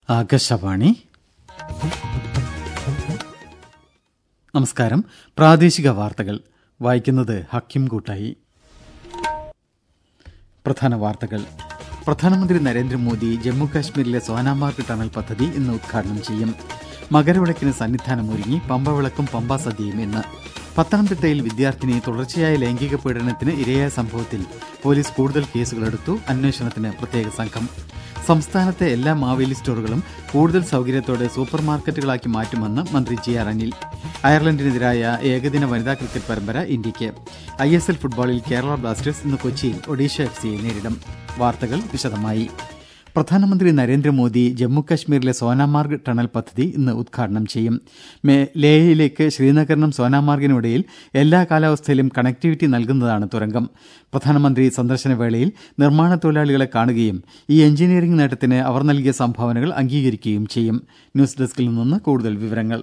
ആകാശവാണി നമസ്കാരം പ്രാദേശിക വാർത്തകൾ വായിക്കുന്നത് ഹക്കിം കൂട്ടായി പ്രധാന വാർത്തകൾ പ്രധാനമന്ത്രി നരേന്ദ്രമോദി ജമ്മു കാശ്മീരിലെ സോനാമാർഗ് ടണൽ പദ്ധതി ഇന്ന് ഉദ്ഘാടനം ചെയ്യും മകരവിളക്കിന് സന്നിധാനമൊരുങ്ങി പമ്പവിളക്കും പമ്പാ സദ്യയും ഇന്ന് പത്തനംതിട്ടയിൽ വിദ്യാർത്ഥിനി തുടർച്ചയായ ലൈംഗിക പീഡനത്തിന് ഇരയായ സംഭവത്തിൽ പോലീസ് കൂടുതൽ കേസുകളെടുത്തു അന്വേഷണത്തിന് പ്രത്യേക സംഘം സംസ്ഥാനത്തെ എല്ലാ മാവേലി സ്റ്റോറുകളും കൂടുതൽ സൌകര്യത്തോടെ സൂപ്പർ മാർക്കറ്റുകളാക്കി മാറ്റുമെന്ന് മന്ത്രി ജി ആർ അനിൽ അയർലൻഡിനെതിരായ ഏകദിന വനിതാ ക്രിക്കറ്റ് പരമ്പര ഇന്ത്യയ്ക്ക് ഐ എസ് എൽ ഫുട്ബോളിൽ കേരള ബ്ലാസ്റ്റേഴ്സ് ഇന്ന് കൊച്ചിയിൽ ഒഡീഷ എഫ് സിയെ നേരിടും വാർത്തകൾ വിശദമായി പ്രധാനമന്ത്രി നരേന്ദ്രമോദി ജമ്മുകശ്മീരിലെ സോനാമാർഗ് ടണൽ പദ്ധതി ഇന്ന് ഉദ്ഘാടനം ചെയ്യും ലേയിലേക്ക് ശ്രീനഗറിനും സോനാമാർഗിനുമിടയിൽ എല്ലാ കാലാവസ്ഥയിലും കണക്ടിവിറ്റി നൽകുന്നതാണ് തുരങ്കം പ്രധാനമന്ത്രി സന്ദർശന വേളയിൽ നിർമ്മാണ തൊഴിലാളികളെ കാണുകയും ഈ എഞ്ചിനീയറിംഗ് നേട്ടത്തിന് അവർ നൽകിയ സംഭാവനകൾ അംഗീകരിക്കുകയും ചെയ്യും ന്യൂസ് ഡെസ്കിൽ നിന്ന് കൂടുതൽ വിവരങ്ങൾ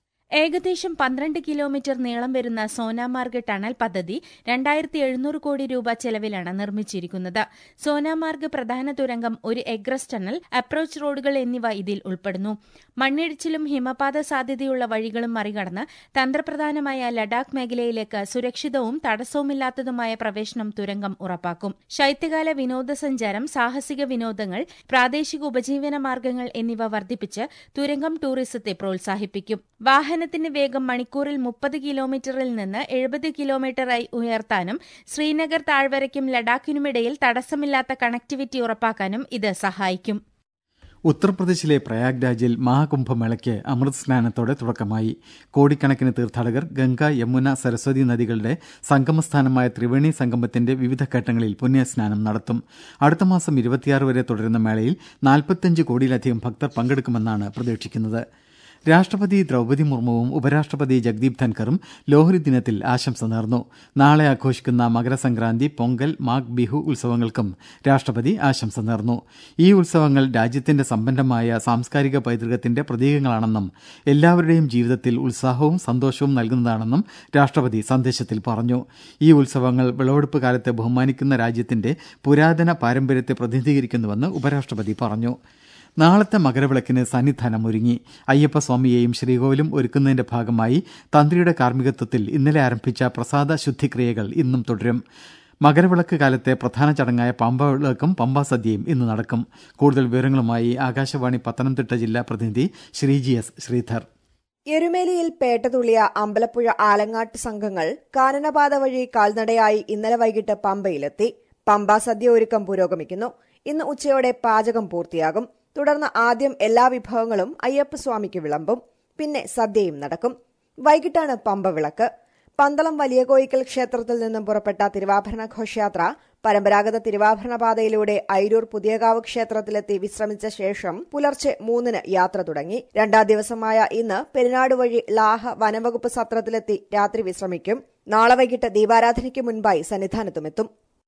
ഏകദേശം പന്ത്രണ്ട് കിലോമീറ്റർ നീളം വരുന്ന സോനാമാർഗ് ടണൽ പദ്ധതി രണ്ടായിരത്തി എഴുന്നൂറ് കോടി രൂപ ചെലവിലാണ് നിർമ്മിച്ചിരിക്കുന്നത് സോനാമാർഗ് പ്രധാന തുരങ്കം ഒരു എഗ്രസ് ടണൽ അപ്രോച്ച് റോഡുകൾ എന്നിവ ഇതിൽ ഉൾപ്പെടുന്നു മണ്ണിടിച്ചിലും ഹിമപാത സാധ്യതയുള്ള വഴികളും മറികടന്ന് തന്ത്രപ്രധാനമായ ലഡാക്ക് മേഖലയിലേക്ക് സുരക്ഷിതവും തടസ്സവുമില്ലാത്തതുമായ പ്രവേശനം തുരങ്കം ഉറപ്പാക്കും ശൈത്യകാല വിനോദസഞ്ചാരം സാഹസിക വിനോദങ്ങൾ പ്രാദേശിക ഉപജീവന മാർഗ്ഗങ്ങൾ എന്നിവ വർദ്ധിപ്പിച്ച് തുരങ്കം ടൂറിസത്തെ പ്രോത്സാഹിപ്പിക്കും വാഹന വാഹനത്തിന്റെ വേഗം മണിക്കൂറിൽ മുപ്പത് കിലോമീറ്ററിൽ നിന്ന് എഴുപത് കിലോമീറ്ററായി ഉയർത്താനും ശ്രീനഗർ താഴ്വരയ്ക്കും ലഡാക്കിനുമിടയിൽ തടസ്സമില്ലാത്ത കണക്ടിവിറ്റി ഉറപ്പാക്കാനും ഇത് സഹായിക്കും ഉത്തർപ്രദേശിലെ പ്രയാഗ്രാജിൽ മഹാകുംഭമേളയ്ക്ക് അമൃത് സ്നാനത്തോടെ തുടക്കമായി കോടിക്കണക്കിന് തീർത്ഥാടകർ ഗംഗ യമുന സരസ്വതി നദികളുടെ സംഗമസ്ഥാനമായ ത്രിവേണി സംഗമത്തിന്റെ വിവിധ ഘട്ടങ്ങളിൽ പുണ്യസ്നാനം നടത്തും അടുത്ത മാസം ഇരുപത്തിയാറ് വരെ തുടരുന്ന മേളയിൽ നാൽപ്പത്തിയഞ്ച് കോടിയിലധികം ഭക്തർ പങ്കെടുക്കുമെന്നാണ് പ്രതീക്ഷിക്കുന്നത് രാഷ്ട്രപതി ദ്രൌപതി മുർമുവും ഉപരാഷ്ട്രപതി ജഗ്ദീപ് ധൻഖറും ലോഹരി ദിനത്തിൽ ആശംസ നേർന്നു നാളെ ആഘോഷിക്കുന്ന മകരസംക്രാന്തി പൊങ്കൽ മാഘ് ബിഹു ഉത്സവങ്ങൾക്കും രാഷ്ട്രപതി ആശംസ നേർന്നു ഈ ഉത്സവങ്ങൾ രാജ്യത്തിന്റെ സമ്പന്നമായ സാംസ്കാരിക പൈതൃകത്തിന്റെ പ്രതീകങ്ങളാണെന്നും എല്ലാവരുടെയും ജീവിതത്തിൽ ഉത്സാഹവും സന്തോഷവും നൽകുന്നതാണെന്നും രാഷ്ട്രപതി സന്ദേശത്തിൽ പറഞ്ഞു ഈ ഉത്സവങ്ങൾ വിളവെടുപ്പ് കാലത്തെ ബഹുമാനിക്കുന്ന രാജ്യത്തിന്റെ പുരാതന പാരമ്പര്യത്തെ പ്രതിനിധീകരിക്കുന്നുവെന്ന് ഉപരാഷ്ട്രപതി പറഞ്ഞു നാളത്തെ മകരവിളക്കിന് സന്നിധാനം ഒരുങ്ങി അയ്യപ്പസ്വാമിയെയും ശ്രീകോവിലും ഒരുക്കുന്നതിന്റെ ഭാഗമായി തന്ത്രിയുടെ കാർമ്മികത്വത്തിൽ ഇന്നലെ ആരംഭിച്ച പ്രസാദ ശുദ്ധിക്രിയകൾ ഇന്നും തുടരും മകരവിളക്ക് കാലത്തെ പ്രധാന ചടങ്ങായ പമ്പവിളക്കും പമ്പാസദ്യയും ഇന്ന് നടക്കും കൂടുതൽ വിവരങ്ങളുമായി ആകാശവാണി പത്തനംതിട്ട ജില്ലാ പ്രതിനിധി ശ്രീജി എസ് ശ്രീധർ എരുമേലിയിൽ പേട്ടതുള്ളിയ അമ്പലപ്പുഴ ആലങ്ങാട്ട് സംഘങ്ങൾ കാനനപാത വഴി കാൽനടയായി ഇന്നലെ വൈകിട്ട് പമ്പയിലെത്തി പമ്പ സദ്യ ഒരുക്കം പുരോഗമിക്കുന്നു ഇന്ന് ഉച്ചയോടെ പാചകം പൂർത്തിയാകും തുടർന്ന് ആദ്യം എല്ലാ വിഭവങ്ങളും അയ്യപ്പസ്വാമിക്ക് വിളമ്പും പിന്നെ സദ്യയും നടക്കും വൈകിട്ടാണ് പമ്പ വിളക്ക് പന്തളം വലിയ കോയിക്കൽ ക്ഷേത്രത്തിൽ നിന്നും പുറപ്പെട്ട തിരുവാഭരണ ഘോഷയാത്ര പരമ്പരാഗത തിരുവാഭരണ പാതയിലൂടെ ഐരൂർ പുതിയകാവ് ക്ഷേത്രത്തിലെത്തി വിശ്രമിച്ച ശേഷം പുലർച്ചെ മൂന്നിന് യാത്ര തുടങ്ങി രണ്ടാം ദിവസമായ ഇന്ന് പെരിനാട് വഴി ലാഹ വനംവകുപ്പ് സത്രത്തിലെത്തി രാത്രി വിശ്രമിക്കും നാളെ വൈകിട്ട് ദീപാരാധനയ്ക്ക് മുൻപായി സന്നിധാനത്തുമെത്തും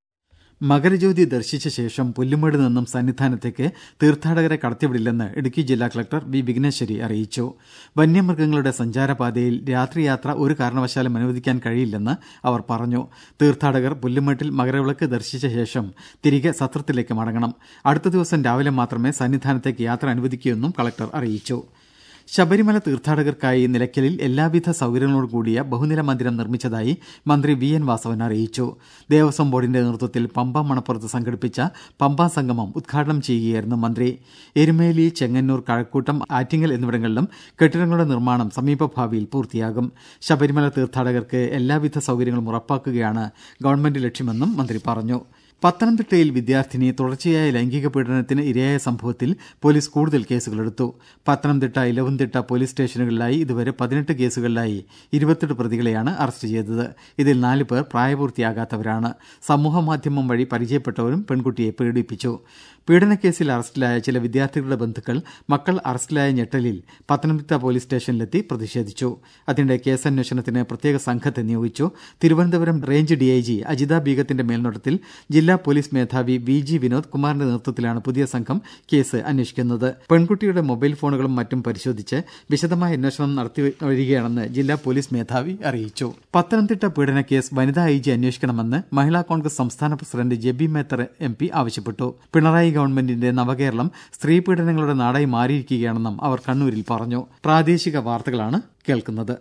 മകരജ്യോതി ദർശിച്ച ശേഷം പുല്ലുമേട് നിന്നും സന്നിധാനത്തേക്ക് തീർത്ഥാടകരെ കടത്തിവിടില്ലെന്ന് ഇടുക്കി ജില്ലാ കളക്ടർ വി വിഘ്നേശ്വരി അറിയിച്ചു വന്യമൃഗങ്ങളുടെ സഞ്ചാരപാതയിൽ രാത്രിയാത്ര ഒരു കാരണവശാലും അനുവദിക്കാൻ കഴിയില്ലെന്ന് അവർ പറഞ്ഞു തീർത്ഥാടകർ പുല്ലുമേട്ടിൽ മകരവിളക്ക് ദർശിച്ച ശേഷം തിരികെ സത്രത്തിലേക്ക് മടങ്ങണം അടുത്ത ദിവസം രാവിലെ മാത്രമേ സന്നിധാനത്തേക്ക് യാത്ര അനുവദിക്കൂ കളക്ടർ അറിയിച്ചു ശബരിമല തീർത്ഥാടകർക്കായി നിലയ്ക്കലിൽ എല്ലാവിധ സൌകര്യങ്ങളോട് കൂടിയ ബഹുനില മന്ദിരം നിർമ്മിച്ചതായി മന്ത്രി വി എൻ വാസവൻ അറിയിച്ചു ദേവസ്വം ബോർഡിന്റെ നേതൃത്വത്തിൽ പമ്പ മണപ്പുറത്ത് സംഘടിപ്പിച്ച പമ്പാ സംഗമം ഉദ്ഘാടനം ചെയ്യുകയായിരുന്നു മന്ത്രി എരുമേലി ചെങ്ങന്നൂർ കഴക്കൂട്ടം ആറ്റിങ്ങൽ എന്നിവിടങ്ങളിലും കെട്ടിടങ്ങളുടെ നിർമ്മാണം സമീപഭാവിയിൽ പൂർത്തിയാകും ശബരിമല തീർത്ഥാടകർക്ക് എല്ലാവിധ സൌകര്യങ്ങളും ഉറപ്പാക്കുകയാണ് ഗവൺമെന്റ് ലക്ഷ്യമെന്നും മന്ത്രി പറഞ്ഞു പത്തനംതിട്ടയിൽ വിദ്യാർത്ഥിനി തുടർച്ചയായ ലൈംഗിക പീഡനത്തിന് ഇരയായ സംഭവത്തിൽ പോലീസ് കൂടുതൽ കേസുകളെടുത്തു പത്തനംതിട്ട ഇലവന്തിട്ട പോലീസ് സ്റ്റേഷനുകളിലായി ഇതുവരെ പതിനെട്ട് കേസുകളിലായി ഇരുപത്തെട്ട് പ്രതികളെയാണ് അറസ്റ്റ് ചെയ്തത് ഇതിൽ നാല് പേർ പ്രായപൂർത്തിയാകാത്തവരാണ് സമൂഹമാധ്യമം വഴി പരിചയപ്പെട്ടവരും പെൺകുട്ടിയെ പീഡിപ്പിച്ചു പീഡനക്കേസിൽ അറസ്റ്റിലായ ചില വിദ്യാർത്ഥികളുടെ ബന്ധുക്കൾ മക്കൾ അറസ്റ്റിലായ ഞെട്ടലിൽ പത്തനംതിട്ട പോലീസ് സ്റ്റേഷനിലെത്തി പ്രതിഷേധിച്ചു അതിനിടെ കേസന്വേഷണത്തിന് പ്രത്യേക സംഘത്തെ നിയോഗിച്ചു തിരുവനന്തപുരം റേഞ്ച് ഡിഐജി അജിത ബീഗത്തിന്റെ മേൽനോട്ടത്തിൽ ജില്ലാ ജില്ലാ പോലീസ് മേധാവി വി ജി വിനോദ് കുമാറിന്റെ നേതൃത്വത്തിലാണ് പുതിയ സംഘം കേസ് അന്വേഷിക്കുന്നത് പെൺകുട്ടിയുടെ മൊബൈൽ ഫോണുകളും മറ്റും പരിശോധിച്ച് വിശദമായ അന്വേഷണം നടത്തി വരികയാണെന്ന് ജില്ലാ പോലീസ് മേധാവി അറിയിച്ചു പത്തനംതിട്ട പീഡന കേസ് വനിതാ ഐ ജി അന്വേഷിക്കണമെന്ന് മഹിളാ കോൺഗ്രസ് സംസ്ഥാന president Jebi Mather M P ആവശ്യപ്പെട്ടു പിണറായി ഗവൺമെന്റിന്റെ നവകേരളം സ്ത്രീ പീഡനങ്ങളുടെ നാടായി മാറിയിരിക്കുകയാണെന്നും അവർ കണ്ണൂരിൽ പറഞ്ഞു പ്രാദേശിക വാർത്തകളാണ് കേൾക്കുന്നത്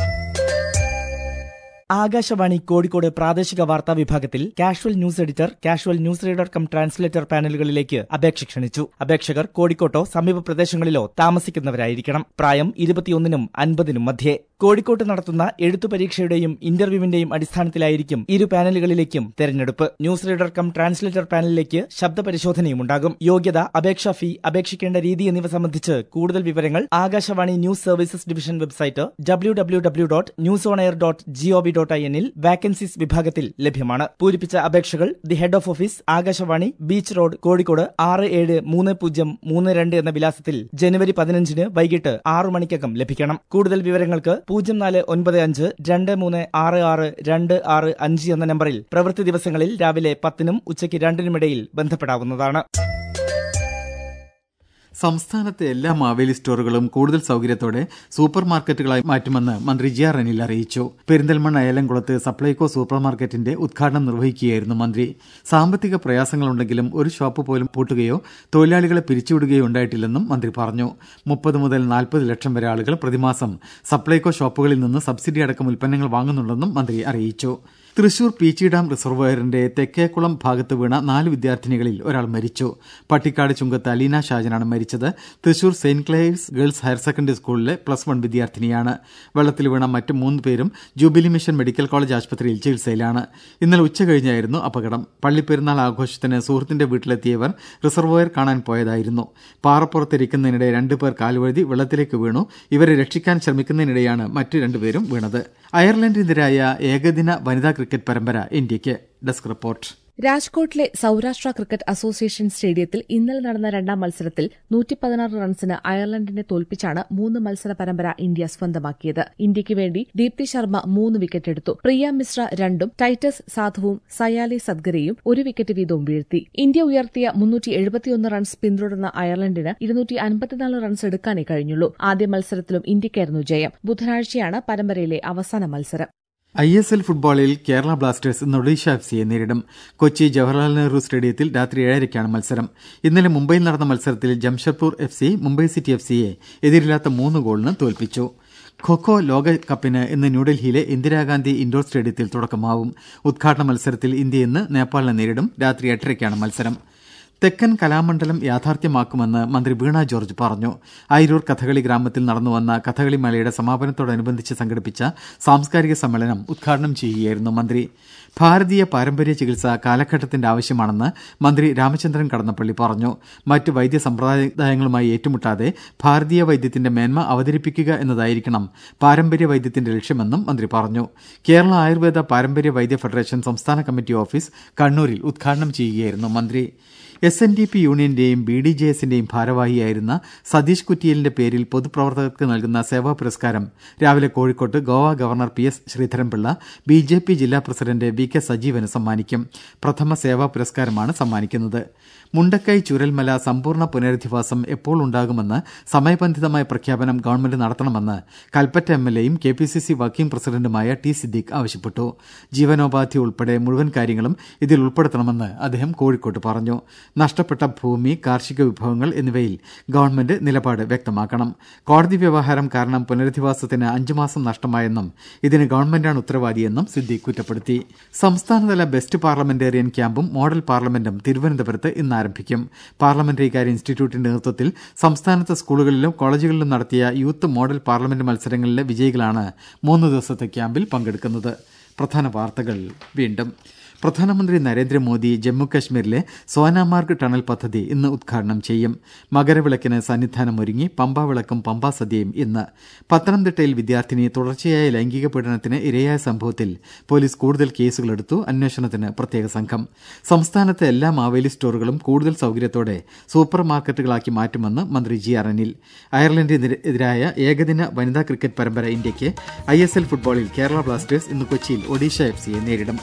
ആകാശവാണി കോഴിക്കോട് പ്രാദേശിക വാർത്താ വിഭാഗത്തിൽ casual news editor casual news reader cum translator പാനലുകളിലേക്ക് അപേക്ഷ ക്ഷണിച്ചു അപേക്ഷകർ കോഴിക്കോട്ടോ സമീപ പ്രദേശങ്ങളിലോ താമസിക്കുന്നവരായിരിക്കണം പ്രായം ഇരുപത്തിയൊന്നിനും അൻപതിനും മധ്യേ കോഴിക്കോട്ട് നടത്തുന്ന എഴുത്തു പരീക്ഷയുടെയും ഇന്റർവ്യൂവിന്റെയും അടിസ്ഥാനത്തിലായിരിക്കും ഇരു പാനലുകളിലേക്കും തെരഞ്ഞെടുപ്പ് ന്യൂസ് റീഡർ കം ട്രാൻസ്ലേറ്റർ പാനലിലേക്ക് ശബ്ദ പരിശോധനയും ഉണ്ടാകും യോഗ്യത അപേക്ഷാ ഫീ അപേക്ഷിക്കേണ്ട രീതി എന്നിവ സംബന്ധിച്ച് കൂടുതൽ വിവരങ്ങൾ Akashvani news services division website W W W dot news on air dot G O V dot I എന്നിൽ വാക്കൻസീസ് വിഭാഗത്തിൽ ലഭ്യമാണ് പൂരിപ്പിച്ച അപേക്ഷകൾ the head of office Akashvani beach road Kozhikode ആറ് ഏഴ് മൂന്ന് പൂജ്യം മൂന്ന് രണ്ട് എന്ന വിലാസത്തിൽ ജനുവരി പതിനഞ്ചിന് വൈകിട്ട് ആറു മണിക്കകം ലഭിക്കണം കൂടുതൽ വിവരങ്ങൾക്ക് പൂജ്യം നാല് ഒൻപത് അഞ്ച് രണ്ട് മൂന്ന് ആറ് ആറ് രണ്ട് ആറ് അഞ്ച് എന്ന നമ്പറിൽ പ്രവൃത്തി ദിവസങ്ങളിൽ രാവിലെ പത്തിനും ഉച്ചയ്ക്ക് രണ്ടിനുമിടയിൽ ബന്ധപ്പെടാവുന്നതാണ് സംസ്ഥാനത്തെ എല്ലാ മാവേലി സ്റ്റോറുകളും കൂടുതൽ സൌകര്യത്തോടെ സൂപ്പർ മാർക്കറ്റുകളായി മാറ്റുമെന്ന് മന്ത്രി ജി ആർ അനിൽ അറിയിച്ചു പെരിന്തൽമണ്ണ ഏലംകുളത്ത് സപ്ലൈകോ സൂപ്പർ മാർക്കറ്റിന്റെ ഉദ്ഘാടനം നിർവഹിക്കുകയായിരുന്നു മന്ത്രി സാമ്പത്തിക പ്രയാസങ്ങളുണ്ടെങ്കിലും ഒരു ഷോപ്പ് പോലും പൂട്ടുകയോ തൊഴിലാളികളെ പിരിച്ചുവിടുകയോ ഉണ്ടായിട്ടില്ലെന്നും മന്ത്രി പറഞ്ഞു മുപ്പത് മുതൽ നാൽപ്പത് ലക്ഷം വരെ ആളുകൾ പ്രതിമാസം സപ്ലൈകോ ഷോപ്പുകളിൽ നിന്ന് സബ്സിഡി അടക്കം ഉൽപ്പന്നങ്ങൾ വാങ്ങുന്നുണ്ടെന്നും മന്ത്രി അറിയിച്ചു തൃശൂർ പീച്ചി ഡാം റിസർവോയറിന്റെ തെക്കേക്കുളം ഭാഗത്ത് വീണ നാല് വിദ്യാർത്ഥിനികളിൽ ഒരാൾ മരിച്ചു പട്ടിക്കാട് ചുങ്കത്ത് അലീന ഷാജനാണ് മരിച്ചത് Thrissur Saint Clare's girls higher secondary സ്കൂളിലെ പ്ലസ് വൺ വിദ്യാർത്ഥിനിയാണ് വെള്ളത്തിൽ വീണ മറ്റ് മൂന്ന് പേരും ജൂബിലി മിഷൻ മെഡിക്കൽ കോളേജ് ആശുപത്രിയിൽ ചികിത്സയിലാണ് ഇന്നലെ ഉച്ച കഴിഞ്ഞായിരുന്നു അപകടം പള്ളിപ്പെരുന്നാൾ ആഘോഷത്തിന് സുഹൃത്തിന്റെ വീട്ടിലെത്തിയവർ റിസർവോയർ കാണാൻ പോയതായിരുന്നു പാറപ്പുറത്തിരിക്കുന്നതിനിടെ രണ്ടുപേർ കാലുവഴുതി വെള്ളത്തിലേക്ക് വീണു ഇവരെ രക്ഷിക്കാൻ ശ്രമിക്കുന്നതിനിടെയാണ് മറ്റു രണ്ടുപേരും വീണത് അയർലൻഡിനെതിരായ ഏകദിന വനിതാ ക്രിക്കറ്റ് പരമ്പര ഇന്ത്യയ്ക്ക് ഡെസ്ക് റിപ്പോർട്ട് രാജ്കോട്ടിലെ സൌരാഷ്ട്ര ക്രിക്കറ്റ് അസോസിയേഷൻ സ്റ്റേഡിയത്തിൽ ഇന്നലെ നടന്ന രണ്ടാം മത്സരത്തിൽ നൂറ്റി പതിനാറ് റൺസിന് അയർലൻഡിനെ തോൽപ്പിച്ചാണ് മൂന്ന് മത്സര പരമ്പര ഇന്ത്യ സ്വന്തമാക്കിയത് ഇന്ത്യയ്ക്ക് വേണ്ടി ദീപ്തി ശർമ്മ മൂന്ന് വിക്കറ്റ് എടുത്തു പ്രിയ മിശ്ര രണ്ടും ടൈറ്റസ് സാധുവും സയാലി സദ്ഗരയും ഒരു വിക്കറ്റ് വീതവും വീഴ്ത്തി ഇന്ത്യ ഉയർത്തിയ മുന്നൂറ്റി എഴുപത്തിയൊന്ന് റൺസ് പിന്തുടർന്ന അയർലൻഡിന് ഇരുന്നൂറ്റി അൻപത്തിനാല് റൺസ് എടുക്കാനേ കഴിഞ്ഞുള്ളൂ ആദ്യ മത്സരത്തിലും ഇന്ത്യയ്ക്കായിരുന്നു ജയം ബുധനാഴ്ചയാണ് പരമ്പരയിലെ അവസാന മത്സരം ഐ എസ് എൽ ഫുട്ബോളിൽ കേരള ബ്ലാസ്റ്റേഴ്സ് ഇന്ന് ഒഡീഷ എഫ് സിയെ നേരിടും കൊച്ചി ജവഹർലാൽ നെഹ്റു സ്റ്റേഡിയത്തിൽ രാത്രി ഏഴരയ്ക്കാണ് മത്സരം ഇന്നലെ മുംബൈയിൽ നടന്ന മത്സരത്തിൽ Jamshedpur F C Mumbai city F സിയെ എതിരില്ലാത്ത മൂന്ന് ഗോളിന് തോൽപ്പിച്ചു ഖൊഖോ ലോകകപ്പിന് ഇന്ന് ന്യൂഡൽഹിയിലെ ഇന്ദിരാഗാന്ധി ഇൻഡോർ സ്റ്റേഡിയത്തിൽ തുടക്കമാവും ഉദ്ഘാടന മത്സരത്തിൽ ഇന്ത്യ ഇന്ന് നേപ്പാളിനെ നേരിടും രാത്രി എട്ടരയ്ക്കാണ് മത്സരം തെക്കൻ കലാമണ്ഡലം യാഥാർത്ഥ്യമാക്കുമെന്ന് മന്ത്രി വീണ ജോർജ് പറഞ്ഞു അയിരൂർ കഥകളി ഗ്രാമത്തിൽ നടന്നുവന്ന കഥകളി മേളയുടെ സമാപനത്തോടനുബന്ധിച്ച് സംഘടിപ്പിച്ച സാംസ്കാരിക സമ്മേളനം ഉദ്ഘാടനം ചെയ്യുകയായിരുന്നു മന്ത്രി ഭാരതീയ പാരമ്പര്യ ചികിത്സ കാലഘട്ടത്തിന്റെ ആവശ്യമാണെന്ന് മന്ത്രി രാമചന്ദ്രൻ കടന്നപ്പള്ളി പറഞ്ഞു മറ്റ് വൈദ്യ സമ്പ്രദായങ്ങളുമായി ഏറ്റുമുട്ടാതെ ഭാരതീയ വൈദ്യത്തിന്റെ മേന്മ അവതരിപ്പിക്കുക എന്നതായിരിക്കണം പാരമ്പര്യ വൈദ്യത്തിന്റെ ലക്ഷ്യമെന്നും മന്ത്രി പറഞ്ഞു കേരള ആയുർവേദ പാരമ്പര്യ വൈദ്യ ഫെഡറേഷൻ സംസ്ഥാന കമ്മിറ്റി ഓഫീസ് കണ്ണൂരിൽ ഉദ്ഘാടനം ചെയ്യുകയായിരുന്നു മന്ത്രി എസ് എൻ ഡി പി യൂണിയന്റെയും ബി ഡി ജെ എസിന്റെയും ഭാരവാഹിയായിരുന്ന സതീഷ് കുറ്റിയലിന്റെ പേരിൽ പൊതുപ്രവർത്തകർക്ക് നൽകുന്ന സേവാ പുരസ്കാരം രാവിലെ കോഴിക്കോട്ട് Goa governor P S Sreedharanpillai B J P ജില്ലാ പ്രസിഡന്റ് വി കെ സജീവന് സമ്മാനിക്കും പ്രഥമ സേവാ പുരസ്കാരമാണ് സമ്മാനിക്കുന്നത് മുണ്ടക്കൈ ചുരൽമല സമ്പൂർണ്ണ പുനരധിവാസം എപ്പോൾ ഉണ്ടാകുമെന്ന് സമയബന്ധിതമായ പ്രഖ്യാപനം ഗവൺമെന്റ് നടത്തണമെന്ന് കൽപ്പറ്റ എം എൽ എയും K P C C working പ്രസിഡന്റുമായ ടി സിദ്ദീഖ് ആവശ്യപ്പെട്ടു ജീവനോപാധി ഉൾപ്പെടെ മുഴുവൻ കാര്യങ്ങളും ഇതിൽ ഉൾപ്പെടുത്തണമെന്ന് അദ്ദേഹം കോഴിക്കോട്ട് പറഞ്ഞു നഷ്ടപ്പെട്ട ഭൂമി കാർഷിക വിഭവങ്ങൾ എന്നിവയിൽ ഗവൺമെന്റ് നിലപാട് വ്യക്തമാക്കണം കോടതി വ്യവഹാരം കാരണം പുനരധിവാസത്തിന് അഞ്ചു മാസം നഷ്ടമായെന്നും ഇതിന് ഗവൺമെന്റാണ് ഉത്തരവാദിയെന്നും സിദ്ദീഖ് കുറ്റപ്പെടുത്തി സംസ്ഥാനതല ബെസ്റ്റ് പാർലമെന്റേറിയൻ ക്യാമ്പും മോഡൽ പാർലമെന്റും തിരുവനന്തപുരത്ത് ഇന്ന് ആരംഭിക്കും പാർലമെന്ററി കാര്യ ഇൻസ്റ്റിറ്റ്യൂട്ടിന്റെ നേതൃത്വത്തിൽ സംസ്ഥാനത്തെ സ്കൂളുകളിലും കോളേജുകളിലും നടത്തിയ യൂത്ത് മോഡൽ പാർലമെന്റ് മത്സരങ്ങളിലെ വിജയികളാണ് മൂന്ന് ദിവസത്തെ ക്യാമ്പിൽ പങ്കെടുക്കുന്നത് പ്രധാന വാർത്തകൾ വീണ്ടും പ്രധാനമന്ത്രി നരേന്ദ്രമോദി ജമ്മുകശ്മീരിലെ സോനാമാർഗ് ടണൽ പദ്ധതി ഇന്ന് ഉദ്ഘാടനം ചെയ്യും മകരവിളക്കിന് സന്നിധാനമൊരുങ്ങി പമ്പ വിളക്കും പമ്പാ സദ്യയും ഇന്ന് പത്തനംതിട്ടയിൽ വിദ്യാർത്ഥിനി തുടർച്ചയായ ലൈംഗിക പീഡനത്തിന് ഇരയായ സംഭവത്തിൽ പോലീസ് കൂടുതൽ കേസുകളെടുത്തു അന്വേഷണത്തിന് പ്രത്യേക സംഘം സംസ്ഥാനത്തെ എല്ലാ മാവേലി സ്റ്റോറുകളും കൂടുതൽ സൌകര്യത്തോടെ സൂപ്പർ മാർക്കറ്റുകളാക്കി മാറ്റുമെന്ന് മന്ത്രി ജി ആർ അനിൽ അയർലൻഡിനെതിരായ ഏകദിന വനിതാ ക്രിക്കറ്റ് പരമ്പര ഇന്ത്യയ്ക്ക് ഐ എസ് എൽ ഫുട്ബോളിൽ കേരള ബ്ലാസ്റ്റേഴ്സ് ഇന്ന് കൊച്ചിയിൽ ഒഡീഷ എഫ് സിയെ നേരിടും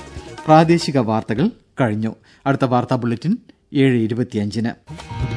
പ്രാദേശിക വാർത്തകൾ കഴിഞ്ഞു അടുത്ത വാർത്താ ബുള്ളറ്റിൻ ഏഴ് ഇരുപത്തിയഞ്ചിന്